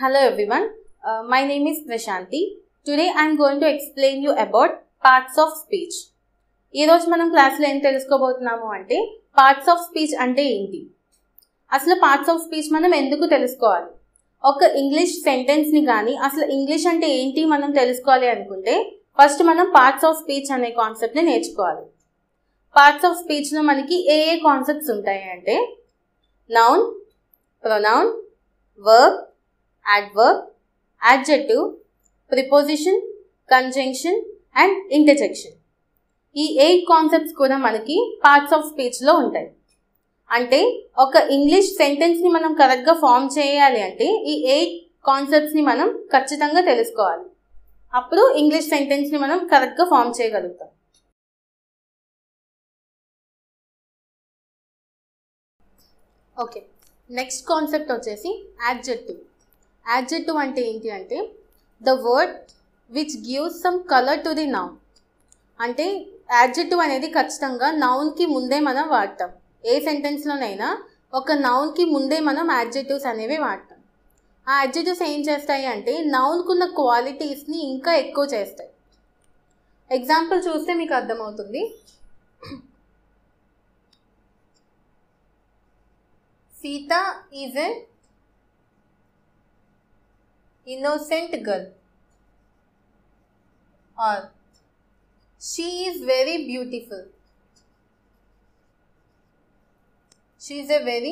Hello everyone, uh, my name is Prashanti. Today I am going to explain you about parts of speech. ఈ రోజు మనం క్లాస్లో ఏం తెలుసుకోబోతున్నాము అంటే పార్ట్స్ ఆఫ్ స్పీచ్ అంటే ఏంటి అసలు పార్ట్స్ ఆఫ్ స్పీచ్ మనం ఎందుకు తెలుసుకోవాలి ఒక ఇంగ్లీష్ సెంటెన్స్ని కానీ అసలు ఇంగ్లీష్ అంటే ఏంటి మనం తెలుసుకోవాలి అనుకుంటే ఫస్ట్ మనం పార్ట్స్ ఆఫ్ స్పీచ్ అనే కాన్సెప్ట్ని నేర్చుకోవాలి పార్ట్స్ ఆఫ్ స్పీచ్లో మనకి ఏ ఏ కాన్సెప్ట్స్ ఉంటాయి అంటే noun pronoun verb adverb, adjective, preposition, conjunction and interjection ఈ ఎయిట్ కాన్సెప్ట్స్ కూడా మనకి పార్ట్స్ ఆఫ్ స్పీచ్లో ఉంటాయి అంటే ఒక ఇంగ్లీష్ సెంటెన్స్ని మనం కరెక్ట్గా ఫామ్ చేయాలి అంటే ఈ ఎయిట్ కాన్సెప్ట్స్ని మనం ఖచ్చితంగా తెలుసుకోవాలి అప్పుడు ఇంగ్లీష్ సెంటెన్స్ని మనం కరెక్ట్గా ఫామ్ చేయగలుగుతాం ఓకే నెక్స్ట్ కాన్సెప్ట్ వచ్చేసి యాడ్జెక్టివ్ యాడ్జెక్టివ్ అంటే ఏంటి అంటే the word which gives some colour to the noun అంటే యాడ్జెక్టివ్ అనేది ఖచ్చితంగా నౌన్కి ముందే మనం వాడతాం ఏ సెంటెన్స్లోనైనా ఒక నౌన్కి ముందే మనం యాడ్జెక్టివ్స్ అనేవి వాడతాం ఆ యాడ్జెక్టివ్స్ ఏం చేస్తాయి అంటే నౌన్కున్న క్వాలిటీస్ని ఇంకా ఎక్కువ చేస్తాయి ఎగ్జాంపుల్ చూస్తే మీకు అర్థమవుతుంది Sita is a innocent girl or she is very beautiful she is a very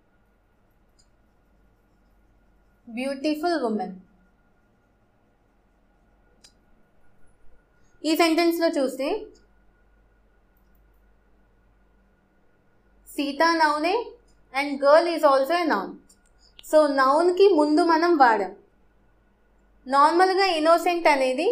beautiful woman ఈ సెంటెన్స్లో చూస్తే సీతా నౌనే and girl is also a noun so నౌన్కి ముందు మనం వాడాం నార్మల్గా ఇన్నోసెంట్ అనేది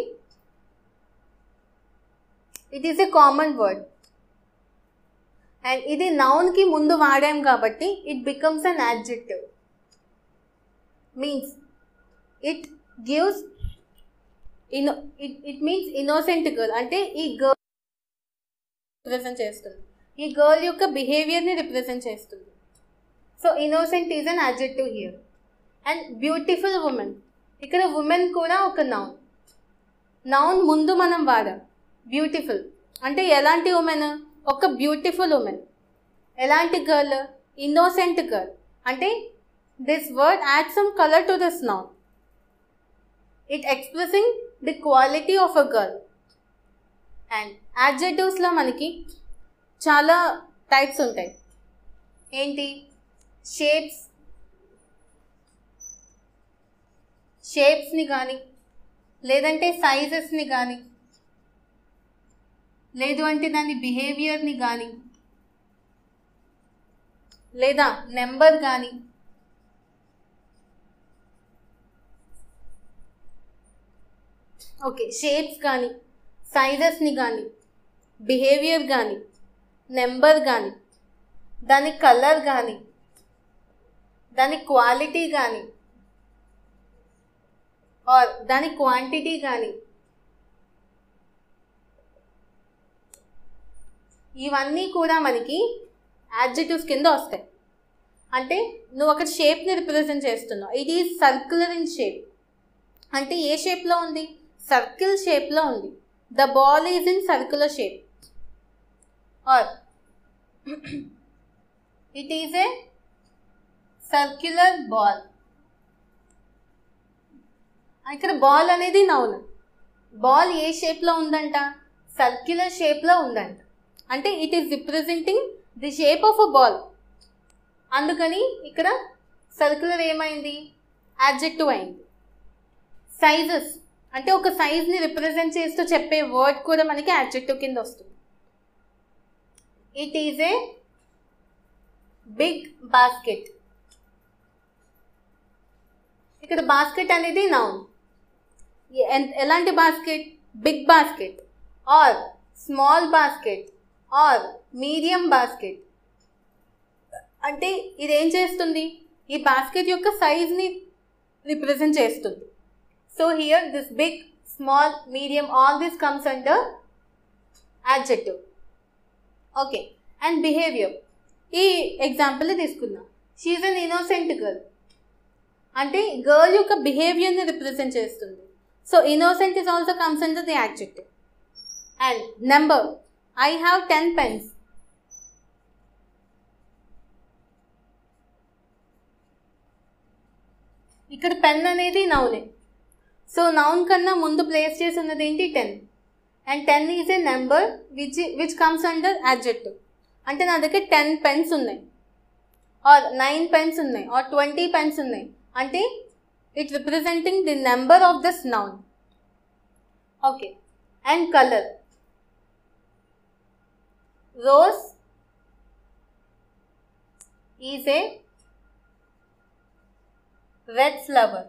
it is a common word and ఇది నౌన్కి ముందు వాడాం కాబట్టి it becomes an adjective means it gives inno it it means innocent girl అంటే ఈ గర్ల్ రిప్రజెంట్ చేస్తుంది ఈ గర్ల్ యొక్క బిహేవియర్ని రిప్రజెంట్ చేస్తుంది so innocent is an adjective here and beautiful woman ఇక్కడ ఉమెన్ కూడా ఒక నౌన్ నౌన్ ముందు మనం వాడాం బ్యూటిఫుల్ అంటే ఎలాంటి ఉమెన్ ఒక బ్యూటిఫుల్ ఉమెన్ ఎలాంటి గర్ల్ ఇన్నోసెంట్ గర్ల్ అంటే this word add some colour to this noun it expressing the quality of a girl and యాడ్జెటివ్స్లో మనకి చాలా టైప్స్ ఉంటాయి ఏంటి షేప్స్ షేప్స్ని కానీ లేదంటే సైజెస్ని కానీ లేదు అంటే దాని బిహేవియర్ని కానీ లేదా నెంబర్ కానీ ఓకే షేప్స్ కానీ సైజెస్ని కానీ బిహేవియర్ కానీ నెంబర్ కానీ దాని కలర్ కానీ దాని క్వాలిటీ కానీ ఆర్ దాని క్వాంటిటీ కానీ ఇవన్నీ కూడా మనకి యాడ్జెటివ్స్ కింద వస్తాయి అంటే నువ్వు అక్కడ షేప్ని రిప్రజెంట్ చేస్తున్నావు it is circular in shape అంటే ఏ షేప్లో ఉంది సర్కిల్ షేప్లో ఉంది the ball is in circular shape or it is a circular ball ఇక్కడ బాల్ అనేది నౌన్ బాల్ ఏ షేప్లో ఉందంట సర్క్యులర్ షేప్లో ఉందంట అంటే it is representing the shape of a ball అందుకని ఇక్కడ సర్క్యులర్ ఏమైంది యాడ్జెక్టివ్ అయింది సైజెస్ అంటే ఒక సైజ్ని రిప్రజెంట్ చేస్తూ చెప్పే వర్డ్ కూడా మనకి యాడ్జెక్టివ్ కింద వస్తుంది it is a big basket ఇక్కడ బాస్కెట్ అనేది నౌన్ ఎలాంటి basket big basket or small basket or medium basket అంటే ఇది ఏం చేస్తుంది ఈ బాస్కెట్ యొక్క సైజ్ని రిప్రజెంట్ చేస్తుంది so here this big small medium all this comes under adjective okay and behaviour ఈ ఎగ్జాంపుల్ తీసుకుందాం షీఈ్ అన్ ఇన్నోసెంట్ గర్ల్ అంటే గర్ల్ యొక్క బిహేవియర్ని రిప్రజెంట్ చేస్తుంది so innocent is also comes under the adjective and number I have ten pens ఇక్కడ pen అనేది నౌనే so noun కన్నా ముందు ప్లేస్ చేసి ఉన్నది ఏంటి ten and ten is a number which which comes under adjective అంటే నా దగ్గర టెన్ పెన్స్ ఉన్నాయి ఆర్ నైన్ పెన్స్ ఉన్నాయి ఆర్ ట్వంటీ పెన్స్ ఉన్నాయి అంటే it representing the number of this noun okay and colour rose is a red flower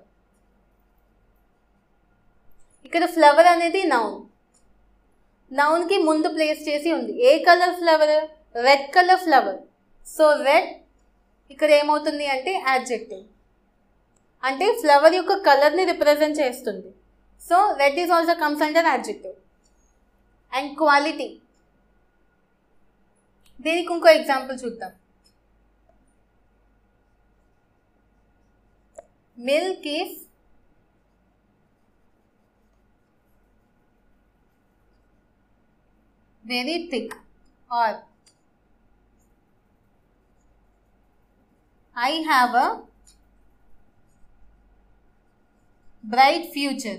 ఇక్కడ flower అనేది noun నౌన్కి ముందు ప్లేస్ చేసి ఉంది ఏ colour flower red colour flower so red ఇక్కడ ఏమవుతుంది అంటే యాడ్జెక్టివ్ అంటే ఫ్లవర్ యొక్క కలర్ని రిప్రజెంట్ చేస్తుంది so red is also comes under adjective and quality దీనికి ఇంకో ఎగ్జాంపుల్ చూద్దాం milk is very thick or I have a bright future.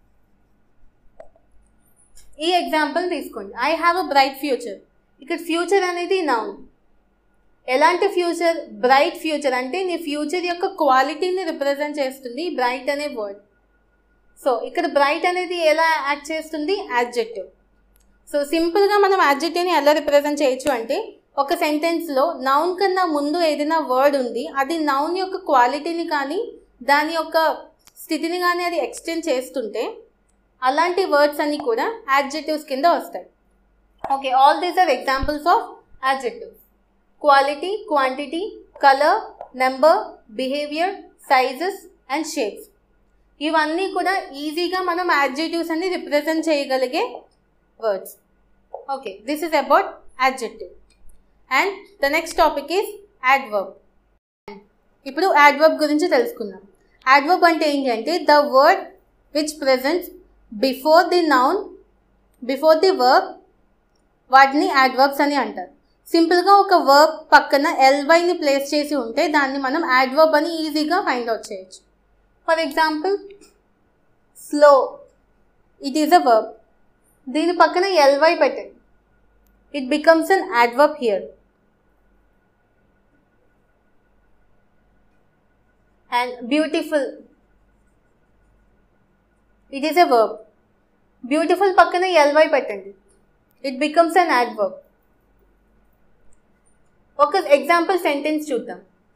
ఈ ఎగ్జాంపుల్ తీసుకోండి I have a bright future ఇక్కడ ఫ్యూచర్ అనేది నౌన్ ఎలాంటి ఫ్యూచర్ బ్రైట్ ఫ్యూచర్ అంటే నీ ఫ్యూచర్ యొక్క క్వాలిటీని రిప్రజెంట్ చేస్తుంది బ్రైట్ అనే వర్డ్ సో ఇక్కడ బ్రైట్ అనేది ఎలా యాక్ట్ చేస్తుంది యాడ్జెక్టివ్ సో సింపుల్గా మనం యాడ్జెక్టివ్ని ఎలా రిప్రజెంట్ చేయొచ్చు అంటే ఒక సెంటెన్స్లో నౌన్ కన్నా ముందు ఏదైనా వర్డ్ ఉంది అది నౌన్ యొక్క క్వాలిటీని కానీ దాని యొక్క స్థితిని కానీ అది ఎక్స్టెండ్ చేస్తుంటే అలాంటి వర్డ్స్ అన్నీ కూడా యాడ్జెక్టివ్స్ కింద వస్తాయి okay all these are examples of adjectives quality quantity colour number behaviour sizes and shapes ఇవన్నీ కూడా ఈజీగా మనం యాడ్జెక్టివ్స్ అన్ని రిప్రజెంట్ చేయగలిగే words okay this is about adjective and the next topic is adverb ఇప్పుడు యాడ్వర్బ్ గురించి తెలుసుకుందాం యాడ్వర్బ్ అంటే ఏంటి అంటే the word which presents before the noun before the verb వాటిని యాడ్వర్బ్స్ అని అంటారు సింపుల్గా ఒక వర్బ్ పక్కన ఎల్వైని ప్లేస్ చేసి ఉంటే దాన్ని మనం యాడ్వర్బ్ అని ఈజీగా ఫైండ్ అవుట్ చేయొచ్చు for example slow it is a verb దీని పక్కన ఎల్వై పెట్టండి it becomes an adverb here and beautiful it is a verb beautiful పక్కన ఎల్వై పెట్టండి ఇట్ బికమ్స్ అన్ యాడ్వర్బ్ ఒక ఎగ్జాంపుల్ సెంటెన్స్ చూద్దాం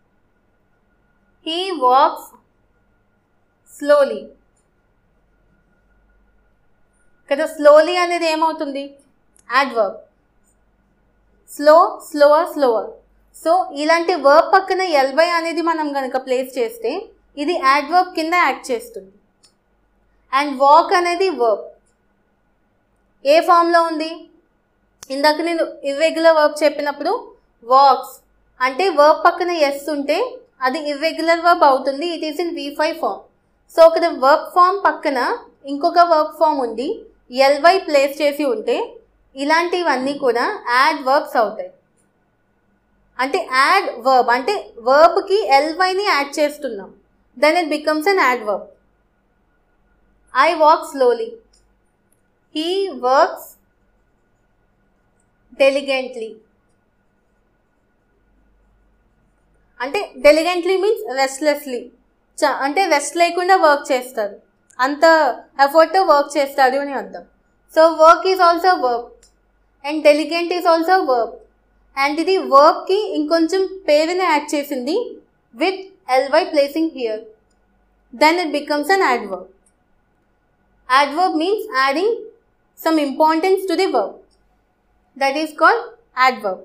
హీ వాక్స్ స్లోలీ కదా slowly అనేది ఏమవుతుంది adverb slow slower slower so ఇలాంటి వర్బ్ పక్కన ఎల్బై అనేది మనం కనుక ప్లేస్ చేస్తే ఇది యాడ్వర్బ్ కింద యాక్ట్ చేస్తుంది అండ్ వాక్ అనేది వర్బ్ ఏ ఫామ్లో ఉంది ఇందాక నేను ఇర్రెగ్యులర్ వర్బ్ చెప్పినప్పుడు వాక్స్ అంటే వర్బ్ పక్కన ఎస్ ఉంటే అది ఇర్రెగ్యులర్ వర్బ్ అవుతుంది it is in V five form so ఒక వర్బ్ ఫామ్ పక్కన ఇంకొక వర్బ్ ఫామ్ ఉంది ఎల్వై ప్లేస్ చేసి ఉంటే ఇలాంటివన్నీ కూడా యాడ్ వర్బ్స్ అవుతాయి అంటే యాడ్ వర్బ్ అంటే వర్బ్కి ఎల్వైని యాడ్ చేస్తున్నాం then it becomes an adverb I walk slowly he works diligently అంటే డెలిగెంట్లీ మీన్స్ రెస్ట్లెస్లీ చ అంటే రెస్ట్ లేకుండా వర్క్ చేస్తారు అంత ఎఫర్ట్తో వర్క్ చేస్తారు అని అర్థం so work is also work and diligent is also work and ఇది వర్క్కి ఇంకొంచెం పేరుని యాడ్ చేసింది with L Y placing here then it becomes an adverb adverb means adding some importance to the verb. That is called adverb.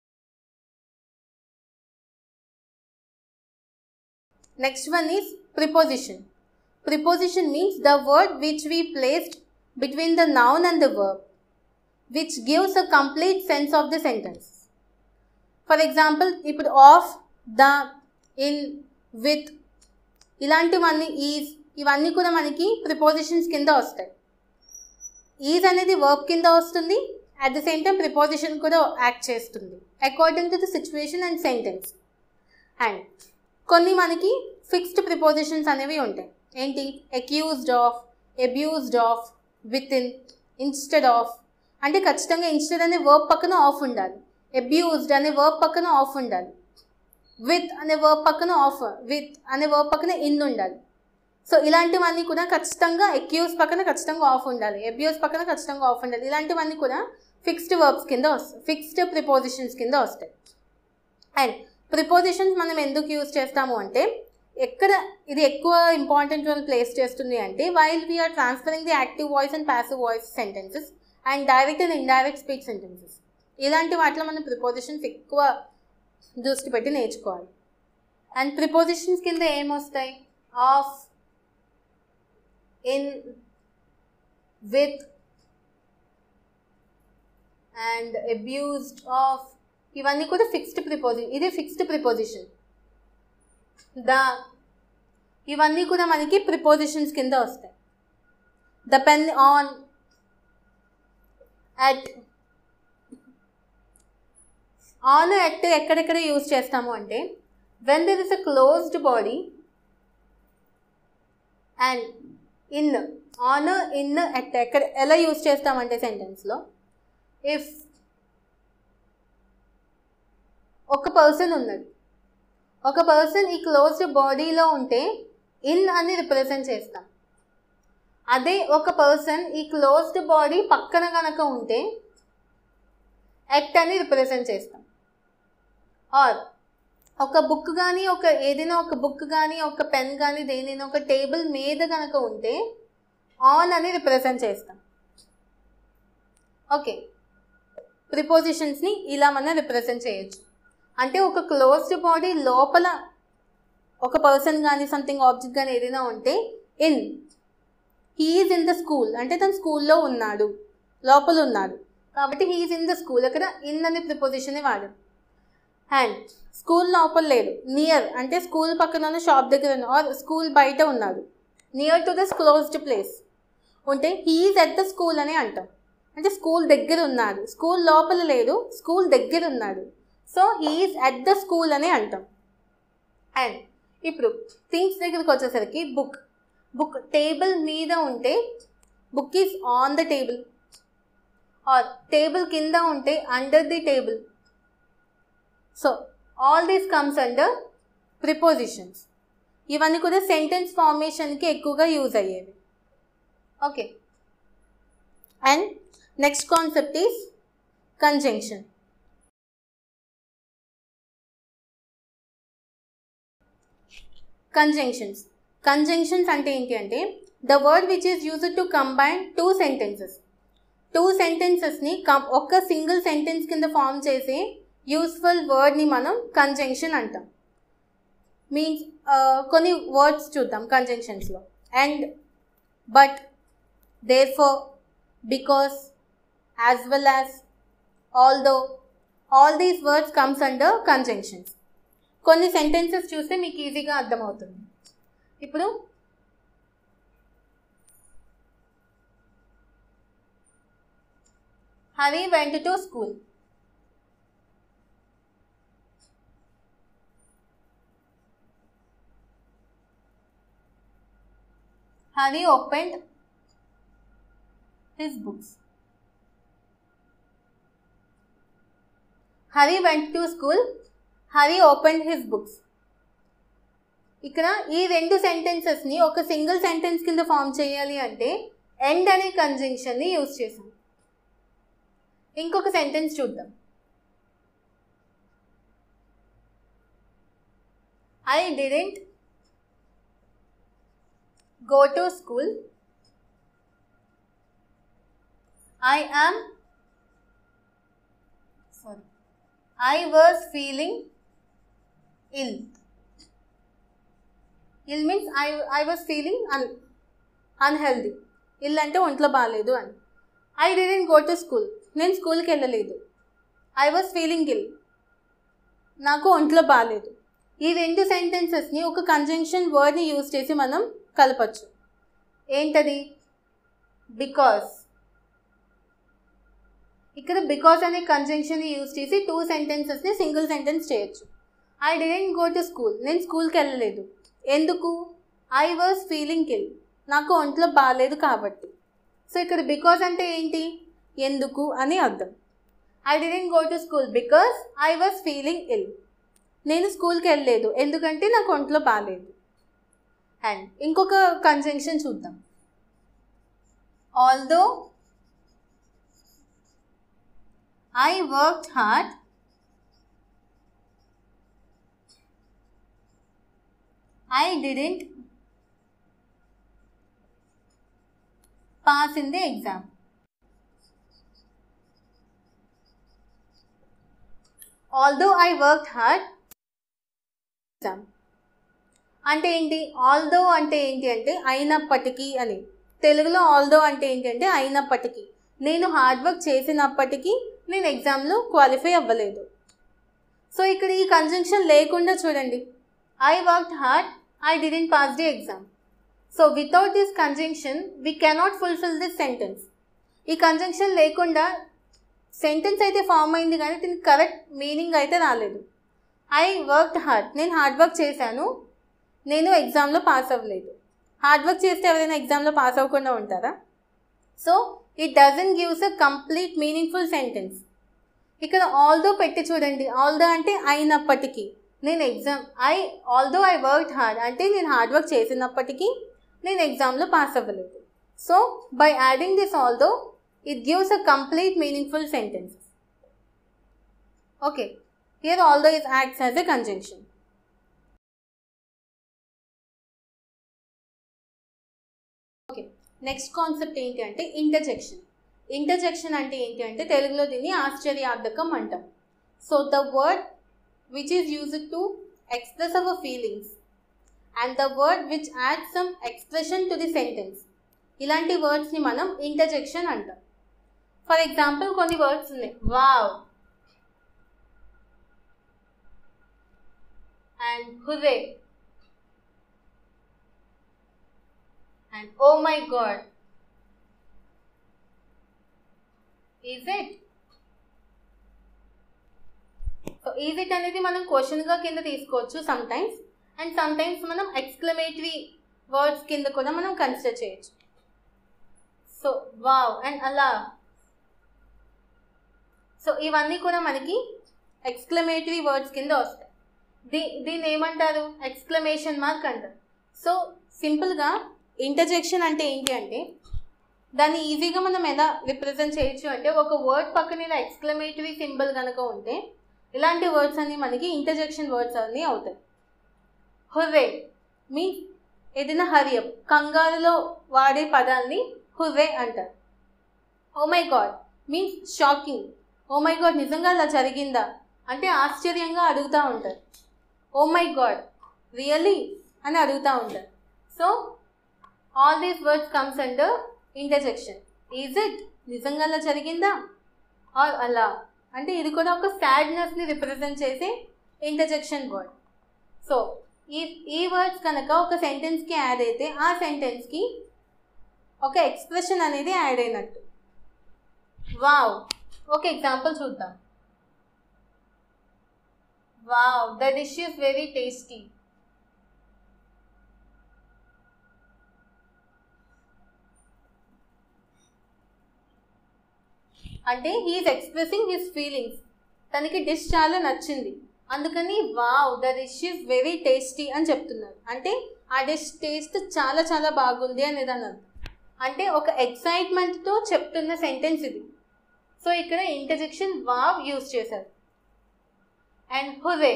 Next one is preposition. Preposition means the word which we placed between the noun and the verb, which gives a complete sense of the sentence. For example, you put off, the, in, with ఇలాంటివన్నీ is ఇవన్నీ కూడా మనకి prepositions కింద వస్తాయి is అనేది work కింద వస్తుంది at the same time preposition కూడా యాక్ట్ చేస్తుంది according to the situation and sentence and కొన్ని మనకి ఫిక్స్డ్ ప్రిపోజిషన్స్ అనేవి ఉంటాయి ఏంటి accused of abused of with in instead of అంటే ఖచ్చితంగా ఇన్స్టెడ్ అనే వర్క్ పక్కన ఆఫ్ ఉండాలి అబ్యూజ్డ్ అనే వర్క్ పక్కన ఆఫ్ ఉండాలి విత్ అనే వర్క్ పక్కన ఆఫ్ విత్ అనే వర్క్ పక్కన ఇన్ ఉండాలి సో ఇలాంటివన్నీ కూడా ఖచ్చితంగా అక్యూజ్ పక్కన ఖచ్చితంగా ఆఫ్ ఉండాలి అబ్యూజ్ పక్కన ఖచ్చితంగా ఆఫ్ ఉండాలి ఇలాంటివన్నీ కూడా ఫిక్స్డ్ వర్బ్స్ కింద వస్తాయి ఫిక్స్డ్ ప్రిపోజిషన్స్ కింద వస్తాయి అండ్ ప్రిపోజిషన్స్ మనం ఎందుకు యూజ్ చేస్తాము అంటే ఎక్కడ ఇది ఎక్కువ ఇంపార్టెంట్ రోల్ ప్లేస్ చేస్తుంది అంటే while we are transferring the active voice and passive voice sentences and direct and indirect speech sentences ఇలాంటి వాటిలో మనం ప్రిపోజిషన్స్ ఎక్కువ దృష్టి పెట్టి నేర్చుకోవాలి అండ్ ప్రిపోజిషన్స్ కింద ఏమొస్తాయి of in with and abused of ఇవన్నీ కూడా ఫిక్స్డ్ ప్రిపోజిషన్ ఇది ఫిక్స్డ్ ప్రిపోజిషన్ ద ఇవన్నీ కూడా మనకి ప్రిపోజిషన్స్ కింద వస్తాయి depend on at on at ఎక్కడెక్కడ యూజ్ చేస్తాము అంటే when there is a closed body and in on in at ఎక్కడ ఎలా యూజ్ చేస్తామంటే సెంటెన్స్లో ఇఫ్ ఒక పర్సన్ ఉన్నాడు ఒక పర్సన్ ఈ క్లోజ్డ్ బాడీలో ఉంటే ఇన్ అని రిప్రజెంట్ చేస్తాం అదే ఒక పర్సన్ ఈ క్లోజ్డ్ బాడీ పక్కన కనుక ఉంటే ఎక్ట్ అని రిప్రజెంట్ చేస్తాం ఆర్ ఒక బుక్ కానీ ఒక ఏదైనా ఒక బుక్ కానీ ఒక పెన్ కానీ దేనైనా ఒక టేబుల్ మీద కనుక ఉంటే ఆన్ అని రిప్రజెంట్ చేస్తాం ఓకే ప్రిపోజిషన్స్ని ఇలా మనం రిప్రజెంట్ చేయొచ్చు అంటే ఒక క్లోజ్డ్ బాడీ లోపల ఒక పర్సన్ కానీ సంథింగ్ ఆబ్జెక్ట్ కానీ ఏదైనా ఉంటే in he's in the school అంటే తను స్కూల్లో ఉన్నాడు లోపల ఉన్నాడు కాబట్టి హీఈస్ ఇన్ ద స్కూల్ అక్కడ ఇన్ అనే ప్రిపోజిషన్ వాడాడు అండ్ స్కూల్ లోపల లేదు నియర్ అంటే స్కూల్ పక్కన ఉన్న షాప్ దగ్గర ఉన్న ఆర్ స్కూల్ బయట ఉన్నాడు near to the closed place ఉంటే హీఈస్ ఎట్ ద స్కూల్ అని అంటాం అంటే స్కూల్ దగ్గర ఉన్నాడు స్కూల్ లోపల లేదు స్కూల్ దగ్గర ఉన్నాడు so he's at the school అని అంటాం అండ్ ఇప్పుడు థింగ్స్ దగ్గరికి వచ్చేసరికి బుక్ బుక్ టేబుల్ మీద ఉంటే book is on the table or table కింద ఉంటే under the table so all these comes under prepositions ఇవన్నీ కూడా సెంటెన్స్ ఫార్మేషన్కి ఎక్కువగా యూజ్ అయ్యేవి okay and next concept is conjunction conjunctions conjunctions అంటే ఏంటి అంటే the word which is used to combine two sentences two సెంటెన్సెస్ని కం ఒక్క సింగిల్ సెంటెన్స్ కింద ఫామ్ చేసే యూస్ఫుల్ వర్డ్ని మనం కంజంక్షన్ అంటాం మీన్స్ కొన్ని వర్డ్స్ చూద్దాం కంజంక్షన్స్లో and but there therefore because as well as although all these words comes under conjunctions కొన్ని సెంటెన్సెస్ చూస్తే మీకు ఈజీగా అర్థమవుతుంది ఇప్పుడు Hari went to school Hari opened his books. Hari went to school. Hari opened his books. ఇక్కడ ఈ రెండు సెంటెన్సెస్ని ఒక సింగిల్ సెంటెన్స్ కింద ఫామ్ చేయాలి అంటే ఎండ్ అనే కంజంక్షన్ని యూజ్ చేసాం ఇంకొక సెంటెన్స్ చూద్దాం I didn't go to school. I am sorry. I was feeling ill. Ill means I I was feeling un unhealthy ill అంటే ఒంట్లో బాగాలేదు అని I didn't go to school నేను స్కూల్కి వెళ్ళలేదు ఐ వాజ్ ఫీలింగ్ ఇల్ నాకు ఒంట్లో బాగాలేదు ఈ రెండు సెంటెన్సెస్ని ఒక కంజంక్షన్ వర్డ్ని యూజ్ చేసి మనం కలపచ్చు ఏంటది బికాస్ ఇక్కడ బికాస్ అనే కంజంక్షన్ని యూజ్ చేసి టూ సెంటెన్సెస్ని సింగిల్ సెంటెన్స్ చేయొచ్చు I didn't go to school నేను స్కూల్కి వెళ్ళలేదు ఎందుకు ఐ వాజ్ ఫీలింగ్ కిల్ నాకు ఒంట్లో బాగాలేదు కాబట్టి సో ఇక్కడ బికాస్ అంటే ఏంటి ఎందుకు అని అర్థం I didn't go to school because I was feeling ill నేను స్కూల్కి వెళ్ళలేదు ఎందుకంటే నాకు ఒంట్లో బాగాలేదు అండ్ ఇంకొక కంజంక్షన్ చూద్దాం although I worked hard. I didn't pass in the exam. Although I worked hard, exam. అంటే ఏంటి ఆల్దో అంటే ఏంటి అంటే అయినప్పటికీ అని తెలుగులో ఆల్దో అంటే ఏంటి అంటే అయినప్పటికీ నేను హార్డ్ వర్క్ చేసినప్పటికీ నేను ఎగ్జామ్లో క్వాలిఫై అవ్వలేదు సో ఇక్కడ ఈ కంజంక్షన్ లేకుండా చూడండి I work hard I didn't pass the exam so without this conjunction we cannot fulfil this sentence ఈ కంజంక్షన్ లేకుండా సెంటెన్స్ అయితే ఫామ్ అయింది కానీ దీనికి కరెక్ట్ మీనింగ్ అయితే రాలేదు ఐ వర్క్ హార్డ్ నేను హార్డ్ వర్క్ చేశాను నేను ఎగ్జామ్లో పాస్ అవ్వలేదు హార్డ్ వర్క్ చేస్తే ఎవరైనా ఎగ్జామ్లో పాస్ అవ్వకుండా ఉంటారా so it doesn't gives a complete meaningful sentence ఇక్కడ ఆల్దో పెట్టి చూడండి ఆల్దో అంటే అయినప్పటికీ నేను exam I although I work hard అంటే నేను హార్డ్ వర్క్ చేసినప్పటికీ నేను ఎగ్జామ్లో పాస్ అవ్వలేదు so by adding this although it gives a complete meaningful sentence okay here although is acts as a conjunction okay next concept ఏంటి అంటే interjection interjection అంటే ఏంటి అంటే తెలుగులో దీన్ని ఆశ్చర్యార్థకం అంటాం so the word which is used to express our feelings and the word which add some expression to the sentence ఇలాంటి వర్డ్స్ని మనం ఇంటర్జెక్షన్ అంటాం ఫర్ ఎగ్జాంపుల్ కొన్ని వర్డ్స్ ఉన్నాయి wow and hooray and oh my god is it so is it అనేది మనం క్వశ్చన్గా కింద తీసుకోవచ్చు sometimes and sometimes మనం ఎక్స్క్లమేటరీ వర్డ్స్ కింద కూడా మనం కన్సిడర్ చేయొచ్చు సో వావ్ అండ్ అలా సో ఇవన్నీ కూడా మనకి ఎక్స్క్లమేటరీ వర్డ్స్ కింద వస్తాయి దీ దీన్ని ఏమంటారు ఎక్స్క్లమేషన్ మార్క్ అంటారు సో సింపుల్గా ఇంటర్జెక్షన్ అంటే ఏంటి అంటే దాన్ని ఈజీగా మనం ఎలా రిప్రజెంట్ చేయొచ్చు అంటే ఒక వర్డ్ పక్కన ఇలా ఎక్స్క్లమేటరీ సింబల్ కనుక ఉంటే ఇలాంటి వర్డ్స్ అన్ని మనకి ఇంటర్జెక్షన్ వర్డ్స్ అన్నీ అవుతాయి హుర్రే మీన్స్ ఏదైనా హరియప్ కంగారులో వాడే పదాన్ని హుర్రే అంటారు oh my god means shocking oh my god నిజంగా అలా జరిగిందా అంటే ఆశ్చర్యంగా అడుగుతూ ఉంటారు ఓ మై గాడ్ రియలీ అని అడుగుతూ ఉంటారు so all these words comes under interjection is it నిజంగా అలా జరిగిందా ఆర్ అలా అంటే ఇది కూడా ఒక సాడ్నెస్ని రిప్రజెంట్ చేసే ఇంటర్జెక్షన్ వర్డ్ సో ఈ ఈ వర్డ్స్ కనుక ఒక సెంటెన్స్కి యాడ్ అయితే ఆ సెంటెన్స్కి ఒక ఎక్స్ప్రెషన్ అనేది యాడ్ అయినట్టు వావ్ ఒక ఎగ్జాంపుల్ చూద్దాం wow the dish is very tasty అంటే హీఈస్ ఎక్స్ప్రెసింగ్ హిస్ ఫీలింగ్స్ తనకి డిష్ చాలా నచ్చింది అందుకని wow the dish is very tasty అని చెప్తున్నారు అంటే ఆ డిష్ టేస్ట్ చాలా చాలా బాగుంది అనేది అన్నారు అంటే ఒక ఎక్సైట్మెంట్తో చెప్తున్న సెంటెన్స్ ఇది సో ఇక్కడ ఇంటర్జెక్షన్ వావ్ యూస్ చేశారు and hooray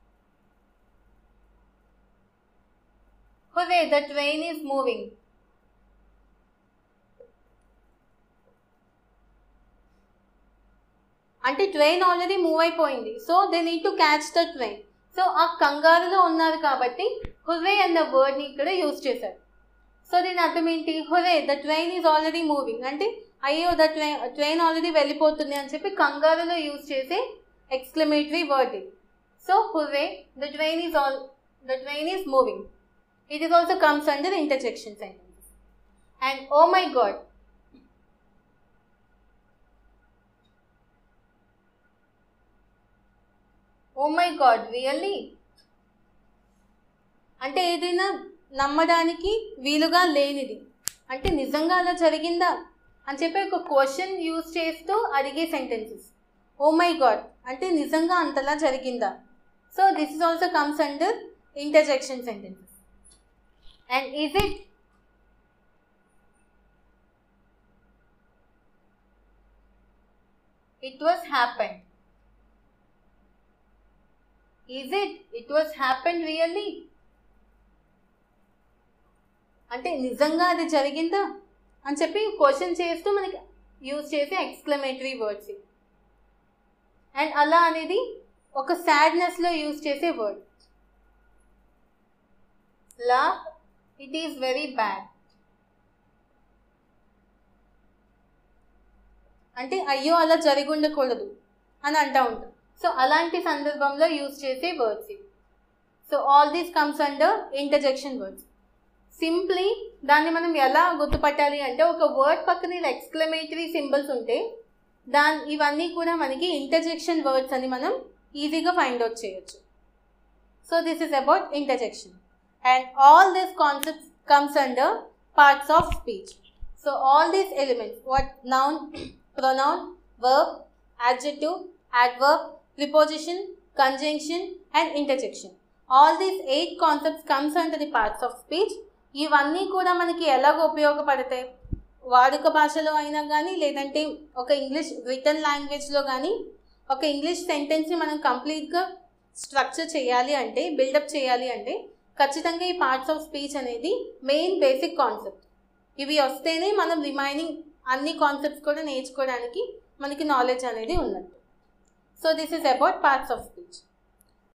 hooray the train is moving అంటే ట్రైన్ ఆల్రెడీ మూవ్ అయిపోయింది so they need to catch the train so ఆ కంగారులో ఉన్నారు కాబట్టి హుర్రే అన్న వర్డ్ని ఇక్కడ యూజ్ చేశారు సో దీని అర్థం ఏంటి hooray the train is already moving అంటే అయ్యో ద ట్రైన్ ట్రైన్ ఆల్రెడీ వెళ్ళిపోతుంది అని చెప్పి కంగారులో యూజ్ చేసే ఎక్స్క్లమేటరీ వర్డ్ ఇది So hooray, the train is all the train is moving. It is also comes under interjection sentences. And oh my god. Oh my god, really? అంటే ఏదైనా నమ్మడానికి వీలుగా లేనిది అంటే నిజంగా అలా జరిగిందా అని చెప్పి ఒక క్వశ్చన్ యూజ్ చేస్తూ అడిగే సెంటెన్సెస్ ఓ మై గాడ్ అంటే నిజంగా అంతలా జరిగిందా so this is also comes under interjection sentences and is it it was happened is it it was happened really అంటే నిజంగా అది జరిగిందా అని చెప్పి క్వశ్చన్ చేస్తూ మనకి యూజ్ చేసే ఎక్స్క్లమేటరీ వర్డ్స్ అండ్ అలా అనేది ఒక సాడ్నెస్లో యూజ్ చేసే వర్డ్ లా ఇట్ ఈస్ వెరీ బ్యాడ్ అంటే అయ్యో అలా జరిగి ఉండకూడదు అని అంటూ ఉంటాం సో అలాంటి సందర్భంలో యూజ్ చేసే వర్డ్స్ ఇవి so all these comes under interjection words simply దాన్ని మనం ఎలా గుర్తుపట్టాలి అంటే ఒక వర్డ్ పక్కన ఇలా ఎక్స్క్లమేటరీ సింబల్స్ ఉంటే దాని ఇవన్నీ కూడా మనకి ఇంటర్జెక్షన్ వర్డ్స్ అని మనం ఈజీగా ఫైండ్ అవుట్ చేయొచ్చు so this is about interjection and all this concepts comes under parts of speech so all these elements what noun pronoun verb adjective, adverb, preposition, conjunction and interjection. All these eight concepts comes under the parts of speech. ఇవన్నీ కూడా మనకి ఎలాగ ఉపయోగపడతాయి వాడుక భాషలో అయినా కానీ లేదంటే ఒక ఇంగ్లీష్ రిటర్న్ లాంగ్వేజ్లో కానీ ఒక ఇంగ్లీష్ సెంటెన్స్ని మనం కంప్లీట్గా స్ట్రక్చర్ చేయాలి అంటే బిల్డప్ చేయాలి అంటే ఖచ్చితంగా ఈ పార్ట్స్ ఆఫ్ స్పీచ్ అనేది మెయిన్ బేసిక్ కాన్సెప్ట్ ఇవి వస్తేనే మనం రిమైనింగ్ అన్ని కాన్సెప్ట్స్ కూడా నేర్చుకోవడానికి మనకి నాలెడ్జ్ అనేది ఉన్నట్టు so this is about parts of speech